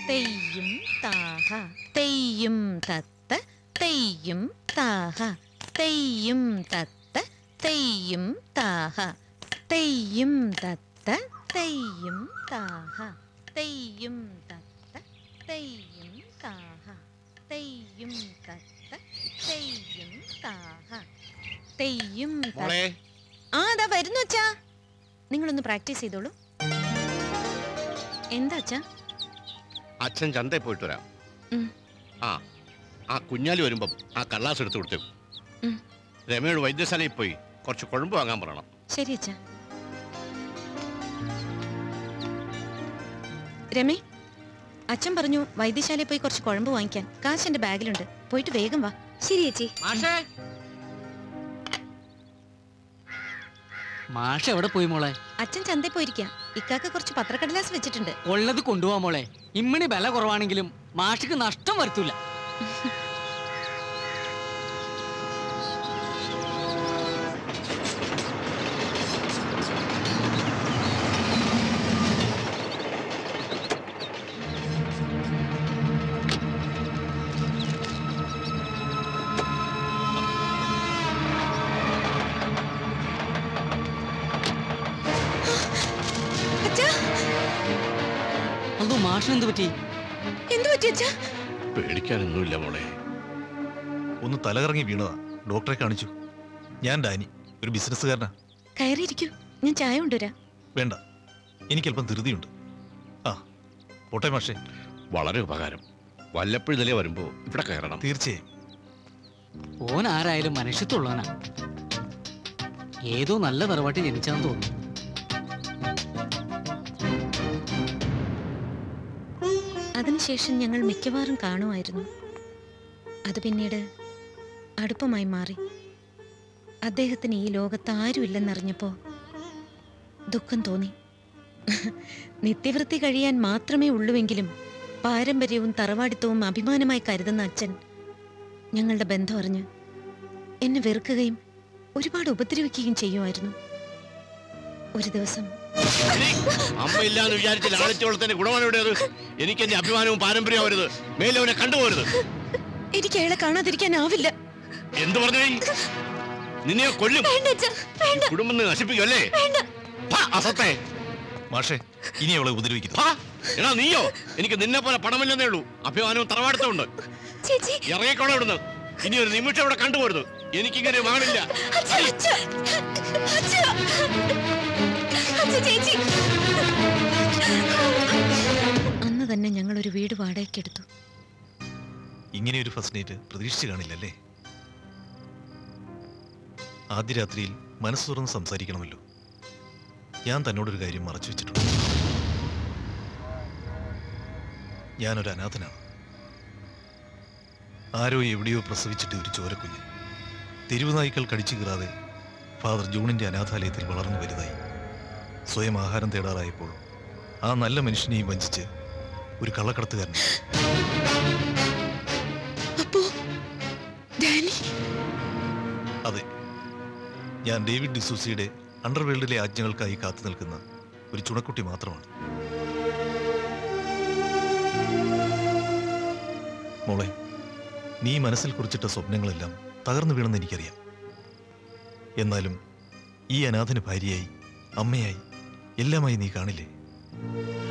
തെയ്യും താഹ തെയ്യും തത്ത തെയ്യും താഹ തെയ്യും തത്ത തെയ്യും താഹ തെയ്യും തത്ത തെയ്യും താഹ തെയ്യും തത്ത തെയ്യും താഹ തെയ്യും തത്ത തെയ്യും താഹ തെയ്യും തത്ത മോളെ ആ അതാ വരുന്നു അച്ഛാ നിങ്ങളൊന്ന് പ്രാക്ടീസ് ചെയ്തോളൂ എന്താ അച്ഛാ അച്ഛൻ ചന്തയിൽ പോയിട്ട് വരാം ഉം. ആ ആ കുഞ്ഞാലി വരുമ്പം ആ കള്ളാസ് എടുത്ത് കൊടുത്തേക്കും ഉം. രമയോട് വൈദ്യശാലയിൽ പോയി കുറച്ച് കുഴമ്പ് വാങ്ങാൻ പറയണം ശരി അച്ഛാ രമേ അച്ഛൻ പറഞ്ഞു വൈദ്യശാലയിൽ പോയി കുറച്ച് കുഴമ്പ് വാങ്ങിക്കാൻ കാശ് എന്റെ ബാഗിലുണ്ട് പോയിട്ട് വേഗം വാ ശരി ചേച്ചി മാഷേ മാഷ് എവിടെ പോയി മോളെ അച്ഛൻ ചന്തയിൽ പോയിരിക്കാം ഇക്കാക്ക് കുറച്ച് പത്രക്കടലാസ് വെച്ചിട്ടുണ്ട് ഉള്ളത് കൊണ്ടുപോവാ മോളെ ഇമ്മണി വില കുറവാണെങ്കിലും മാഷിക്ക് നഷ്ടം വരുത്തൂല അച്ഛാ അതോ മാഷിന് എന്ത് പറ്റി എന്തു പറ്റി അച്ഛാ പേടിക്കാനൊന്നുമില്ല മോളെ ഒന്ന് തലകറങ്ങി വീണതാ ഡോക്ടറെ കാണിച്ചു ഞാൻ ഡാനി ഒരു ബിസിനസ്സുകാരനാ കയറിയിരിക്കൂ ഞാൻ ചായ കൊണ്ടുവരാം വേണ്ട എനിക്കല്പം ധൃതിയുണ്ട് ആ പോട്ടെ മാഷേ വളരെ ഉപകാരം വല്ലപ്പോഴും ഇതിലേ വരുമ്പോ ഇവിടെ കയറണം തീർച്ചയായും ഓൻ ആരായാലും മനുഷ്യത്തുള്ളവനാ ഏതോ നല്ല തറവാട്ടിൽ ജനിച്ചാന്ന് തോന്നുന്നു അതിനുശേഷം ഞങ്ങൾ മിക്കവാറും കാണുമായിരുന്നു അത് പിന്നീട് അടുപ്പമായി മാറി അദ്ദേഹത്തിന് ഈ ലോകത്ത് ആരുമില്ലെന്നറിഞ്ഞപ്പോൾ ദുഃഖം തോന്നി നിത്യവൃത്തി കഴിയാൻ മാത്രമേ ഉള്ളുവെങ്കിലും പാരമ്പര്യവും തറവാടിത്തവും അഭിമാനമായി കരുതുന്ന അച്ഛൻ ഞങ്ങളുടെ ബന്ധം അറിഞ്ഞ് എന്നെ വെറുക്കുകയും ഒരുപാട് ഉപദ്രവിക്കുകയും ചെയ്യുമായിരുന്നു ഒരു ദിവസം അമ്മയില്ലാന്ന് വിചാരിച്ച് ലാളിച്ചോളത്തിന്റെ ഗുണമാണ് ഇവിടെ അത് എനിക്ക് എന്റെ അഭിമാനവും പാരമ്പര്യവും അവരുത് മേലവനെ കണ്ടുപോരുത് എനിക്ക് അയാളെ കാണാതിരിക്കാനാവില്ല എന്ത് പറഞ്ഞു നീ? നിന്നെ കൊല്ലും കുടുംബം നീ നശിപ്പിക്കും അല്ലേ ഫാ, അസത്തെ മാഷേ ഇനി അവളെ ഉപദ്രവിക്കരുത് ഫാ, എടാ നീയോ എനിക്ക് നിന്നെ പോലെ പണമില്ലെന്നേ ഉള്ളൂ അഭിമാനവും തറവാടുത്തുണ്ട് ചേച്ചി ഇറങ്ങിക്കോളെ ഇവിടുന്ന് ഇനി ഒരു നിമിഷം ഇവിടെ കണ്ടുപോരുത് എനിക്കിങ്ങനെ മകളില്ല അച്ഛാ, അച്ഛാ, അച്ഛാ. അച്ഛാ, ചേച്ചി അന്ന് തന്നെ ഞങ്ങൾ ഒരു വീട് വാടകയ്ക്കെടുത്തു ഇങ്ങനെ ഒരു ഫസ്റ്റ് നൈറ്റ് പ്രതീക്ഷിച്ചു കാണില്ലല്ലേ ആദ്യ രാത്രിയിൽ മനസ്സ് തുറന്ന് സംസാരിക്കണമല്ലോ ഞാൻ തന്നോടൊരു കാര്യം മറച്ചു വെച്ചിട്ടുണ്ട് ഞാനൊരു അനാഥനാണ് ആരോ എവിടെയോ പ്രസവിച്ചിട്ട് ഒരു ചോരക്കുഞ്ഞ് തെരുവ് നായ്ക്കൾ കടിച്ചു കീറാതെ ഫാദർ ജൂണിന്റെ അനാഥാലയത്തിൽ വളർന്നു വലുതായി സ്വയം ആഹാരം തേടാറായപ്പോൾ ആ നല്ല മനുഷ്യനെയും വഞ്ചിച്ച് ഒരു കള്ളക്കടത്തുകാരൻ അപ്പോ ഡാനി അതെ ഞാൻ ഡേവിഡ് ഡിസൂസിയുടെ അണ്ടർവേൾഡിലെ ആജ്ഞകൾക്കായി കാത്തു നിൽക്കുന്ന ഒരു ചുണക്കുട്ടി മാത്രമാണ് മോളെ നീ മനസ്സിൽ കുറിച്ചിട്ട സ്വപ്നങ്ങളെല്ലാം തകർന്നു വീണെന്ന് എനിക്കറിയാം എന്നാലും ഈ അനാഥന് ഭാര്യയായി അമ്മയായി എല്ലാമായി നീ കാണില്ലേ